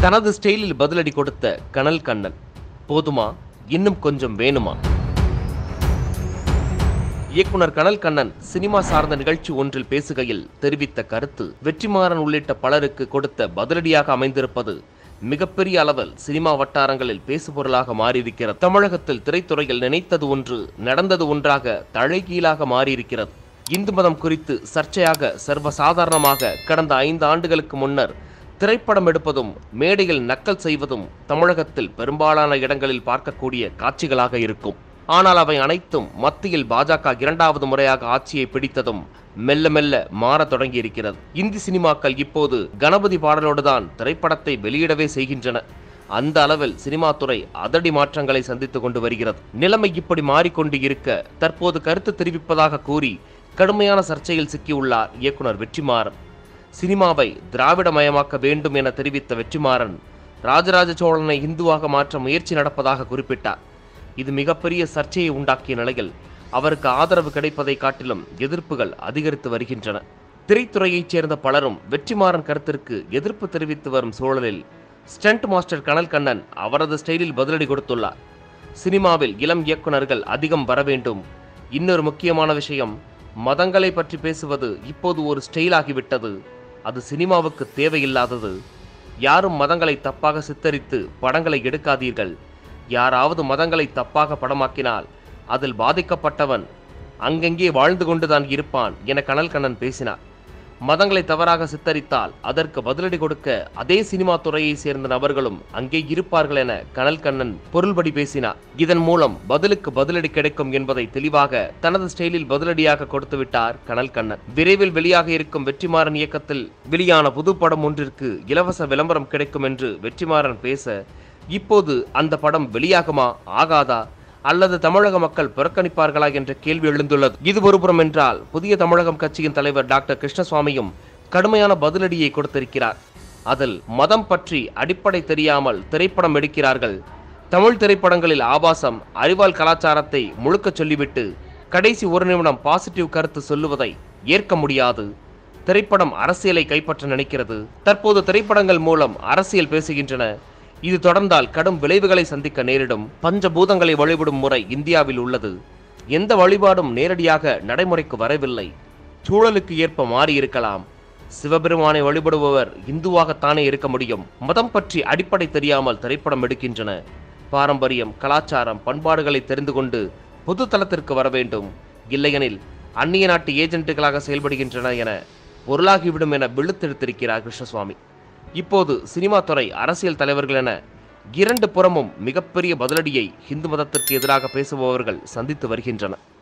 தனது ஸ்டைலில் பதிலடி கொடுத்த கனல் கண்ணன் போதுமா இன்னும் கொஞ்சம் வேணுமா இயக்குனர் கனல் கண்ணன் சினிமா சார்ந்த நிகழ்ச்சி ஒன்றில் பேசுகையில் தெரிவித்த கருத்து வெற்றிமாறன் உள்ளிட்ட பலருக்கு கொடுத்த பதிலடியாக அமைந்திருப்பது மிகப்பெரிய அளவில் சினிமா வட்டாரங்களில் பேசுபொருளாக மாறியிருக்கிறது தமிழகத்தில் திரைத்துறையில் நினைத்தது ஒன்று நடந்தது ஒன்றாக தழைகீழாக மாறியிருக்கிறது இந்து மதம் குறித்து சர்ச்சையாக சர்வசாதாரணமாக கடந்த ஐந்து ஆண்டுகளுக்கு முன்னர் திரைப்படம் எடுப்பதும் மேடையில் நக்கல் செய்வதும் தமிழகத்தில் பெரும்பாலான இடங்களில் பார்க்கக்கூடிய காட்சிகளாக இருக்கும் ஆனால் அவை அனைத்தும் மத்தியில் பாஜக இரண்டாவது முறையாக ஆட்சியை பிடித்ததும் மெல்ல மெல்ல மாறத் தொடங்கியிருக்கிறது இந்தி சினிமாக்கள் இப்போது கணபதி பாடலோடுதான் திரைப்படத்தை வெளியிடவே செய்கின்றன அந்த அளவில் சினிமா துறை அதடி மாற்றங்களை சந்தித்துக் கொண்டு வருகிறது நிலைமை இப்படி மாறிக்கொண்டு இருக்க தற்போது கருத்து தெரிவிப்பதாக கூறி கடுமையான சர்ச்சையில் சிக்கியுள்ளார் இயக்குனர் வெற்றிமாறன் சினிமாவை திராவிடமயமாக்க வேண்டும் என தெரிவித்த வெற்றிமாறன் ராஜராஜ சோழனை இந்துவாக மாற்ற முயற்சி நடப்பதாக குறிப்பிட்டார் இது மிகப்பெரிய சர்ச்சையை உண்டாக்கிய நிலையில் அவருக்கு ஆதரவு கிடைப்பதை காட்டிலும் எதிர்ப்புகள் அதிகரித்து வருகின்றன திரைத்துறையைச் சேர்ந்த பலரும் வெற்றிமாறன் கருத்திற்கு எதிர்ப்பு தெரிவித்து வரும் சூழலில் ஸ்டண்ட் மாஸ்டர் கனல் கண்ணன் அவரது ஸ்டைலில் பதிலடி கொடுத்துள்ளார் சினிமாவில் இளம் இயக்குனர்கள் அதிகம் வர வேண்டும் இன்னொரு முக்கியமான விஷயம் மதங்களை பற்றி பேசுவது இப்போது ஒரு ஸ்டைல் ஆகிவிட்டது அது சினிமாவுக்கு தேவையில்லாதது யாரும் மதங்களை தப்பாக சித்தரித்து படங்களை எடுக்காதீர்கள் யாராவது மதங்களை தப்பாக படமாக்கினால் அதில் பாதிக்கப்பட்டவன் அங்கங்கே வாழ்ந்து கொண்டுதான் இருப்பான் என கனல் கண்ணன் பேசினார் மதங்களை தவறாக சித்தரித்தால் அதற்கு பதிலடி கொடுக்க அதே சினிமா துறையை சேர்ந்த நபர்களும் அங்கே இருப்பார்கள் என கனல் கண்ணன் பொருள்படி பேசினார் இதன் மூலம் பதிலுக்கு பதிலடி கிடைக்கும் என்பதை தெளிவாக தனது ஸ்டைலில் பதிலடியாக கொடுத்து விட்டார் கனல் கண்ணன் விரைவில் வெளியாக இருக்கும் வெற்றிமாறன் இயக்கத்தில் வெளியான புது படம் ஒன்றிற்கு இலவச விளம்பரம் கிடைக்கும் என்று வெற்றிமாறன் பேச இப்போது அந்த படம் வெளியாகுமா ஆகாதா அல்லது தமிழக மக்கள் புறக்கணிப்பார்களா என்ற கேள்வி எழுந்துள்ளது இது ஒருபுறம் என்றால் புதிய தமிழகம் கட்சியின் தலைவர் டாக்டர் கிருஷ்ணசுவாமியும் கடுமையான பதிலடியை கொடுத்திருக்கிறார் அதில் மதம் பற்றி அடிப்படை தெரியாமல் திரைப்படம் எடுக்கிறார்கள் தமிழ் திரைப்படங்களில் ஆபாசம் அறிவால் கலாச்சாரத்தை முழுக்க சொல்லிவிட்டு கடைசி ஒரு நிமிடம் பாசிட்டிவ் கருத்து சொல்லுவதை ஏற்க முடியாது திரைப்படம் அரசியலை கைப்பற்ற நினைக்கிறது தற்போது திரைப்படங்கள் மூலம் அரசியல் பேசுகின்றன இது தொடர்ந்தால் கடும் விளைவுகளை சந்திக்க நேரிடும் பஞ்சபூதங்களை வழிபடும் முறை இந்தியாவில் உள்ளது எந்த வழிபாடும் நேரடியாக நடைமுறைக்கு வரவில்லை சூழலுக்கு ஏற்ப மாறியிருக்கலாம் சிவபெருமானை வழிபடுபவர் இந்துவாகத்தானே இருக்க முடியும் மதம் பற்றி அடிப்படை தெரியாமல் திரைப்படம் எடுக்கின்றன பாரம்பரியம் கலாச்சாரம் பண்பாடுகளை தெரிந்து கொண்டு பொது தளத்திற்கு வர வேண்டும் இல்லையெனில் அந்நிய நாட்டு ஏஜென்ட்டுகளாக செயல்படுகின்றன என பொருளாகிவிடும் என விழுத்தெடுத்திருக்கிறார் கிருஷ்ணசுவாமி இப்போது சினிமா துறை அரசியல் தலைவர்கள் என இரண்டு புறமும் மிகப்பெரிய பதிலடியை இந்து மதத்திற்கு எதிராக பேசுபவர்கள் சந்தித்து வருகின்றனர்